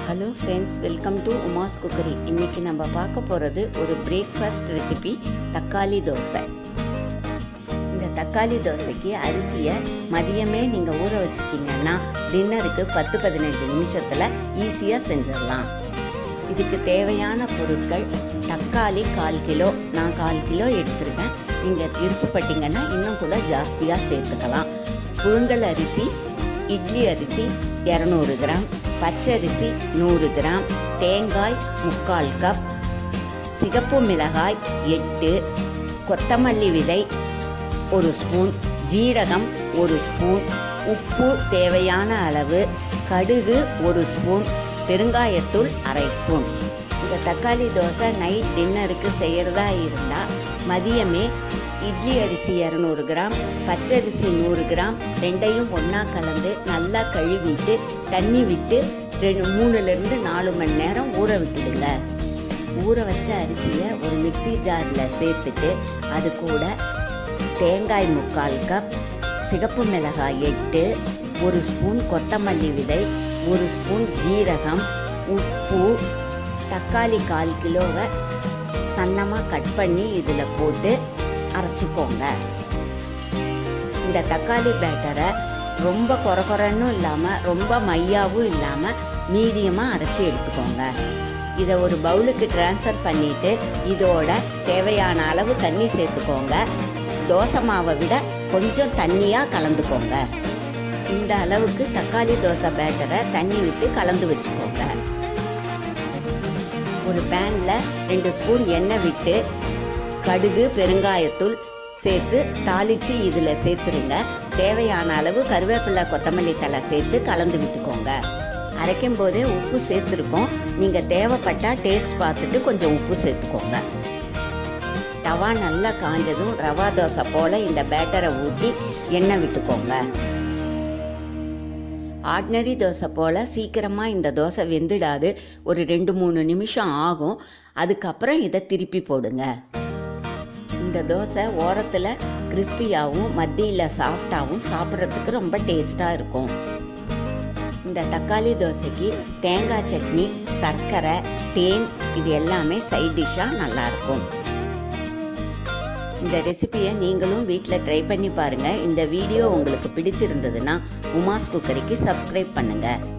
hello friends welcome to Uma's cookery இன்னைக்கு நம்ம பார்க்க போகிறது ஒரு பிரேக்ஃபாஸ்ட் ரெசிபி தக்காளி தோசை இந்த தக்காளி தோசைக்கு அரிசியை மதியமே நீங்கள் ஊற வச்சிட்டிங்கன்னா டின்னருக்கு பத்து பதினஞ்சு நிமிஷத்தில் ஈஸியாக செஞ்சிடலாம் இதுக்கு தேவையான பொருட்கள் தக்காளி கால் கிலோ நான் கால் கிலோ எடுத்திருக்கேன் நீங்கள் விருப்பப்பட்டீங்கன்னா இன்னும் கூட ஜாஸ்தியாக சேர்த்துக்கலாம் புழுங்கல் அரிசி இட்லி அரிசி இரநூறு கிராம் பச்சரிசி நூறு கிராம் தேங்காய் முக்கால் கப் சிகப்பு மிளகாய் எட்டு கொத்தமல்லி விதை ஒரு ஸ்பூன் ஜீரகம் ஒரு ஸ்பூன் உப்பு தேவையான அளவு கடுகு ஒரு ஸ்பூன் பெருங்காயத்தூள் அரை ஸ்பூன் இந்த தக்காளி தோசை நைட் டின்னருக்கு செய்கிறதா இருந்தால் மதியமே இட்லி அரிசி இரநூறு கிராம் பச்சரிசி நூறு கிராம் ரெண்டையும் ஒன்றா கலந்து நல்லா கழுவிட்டு தண்ணி விட்டு ரெண்டு மூணுலேருந்து நாலு மணி நேரம் ஊற விட்டுடுங்க ஊற வச்ச அரிசியை ஒரு மிக்சி ஜாரில் சேர்த்துட்டு அது கூட தேங்காய் முக்கால் கப் சிகப்பு மிளகாய் எட்டு ஒரு ஸ்பூன் கொத்தமல்லி விதை ஒரு ஸ்பூன் ஜீரகம் உப்பு தக்காளி கால் கிலோவை சன்னமாக கட் பண்ணி இதில் போட்டு அரைச்சிக்கோங்க இந்த தக்காளி பேட்டரை ரொம்ப கொர கொரன்னும் இல்லாமல் ரொம்ப மையாவும் இல்லாமல் மீடியமாக அரைச்சி எடுத்துக்கோங்க இதை ஒரு பவுலுக்கு ட்ரான்ஸ்ஃபர் பண்ணிவிட்டு இதோட தேவையான அளவு தண்ணி சேர்த்துக்கோங்க தோசை மாவை விட கொஞ்சம் தண்ணியாக கலந்துக்கோங்க இந்த அளவுக்கு தக்காளி தோசை பேட்டரை தண்ணி விட்டு கலந்து வச்சுக்கோங்க ஒரு பேனில் ரெண்டு ஸ்பூன் எண்ணெய் விட்டு கடுகு பெருங்காயத்தூள் சேர்த்து தாளித்து இதில் சேர்த்துருங்க தேவையான அளவு கருவேப்பிலை கொத்தமல்லி தலை சேர்த்து கலந்து விட்டுக்கோங்க அரைக்கும் போதே உப்பு சேர்த்துருக்கோம் நீங்கள் தேவைப்பட்டால் டேஸ்ட் பார்த்துட்டு கொஞ்சம் உப்பு சேர்த்துக்கோங்க ரவா நல்லா காஞ்சதும் ரவா தோசை போல் இந்த பேட்டரை ஊற்றி எண்ணெய் விட்டுக்கோங்க ஆர்டினரி தோசை போல் சீக்கிரமாக இந்த தோசை வெந்துடாது ஒரு ரெண்டு மூணு நிமிஷம் ஆகும் அதுக்கப்புறம் இதை திருப்பி போடுங்க இந்த தோசை ஓரத்தில் கிறிஸ்பியாகவும் மத்தியில் சாஃப்டாகவும் சாப்பிட்றதுக்கு ரொம்ப டேஸ்ட்டாக இருக்கும் இந்த தக்காளி தோசைக்கு தேங்காய் சட்னி சர்க்கரை தேன் இது எல்லாமே சைட் டிஷ்ஷாக நல்லாயிருக்கும் இந்த ரெசிபியை நீங்களும் வீட்டில் ட்ரை பண்ணி பாருங்கள் இந்த வீடியோ உங்களுக்கு பிடிச்சிருந்ததுன்னா உமாஸ் குக்கரிக்கு சப்ஸ்கிரைப் பண்ணுங்கள்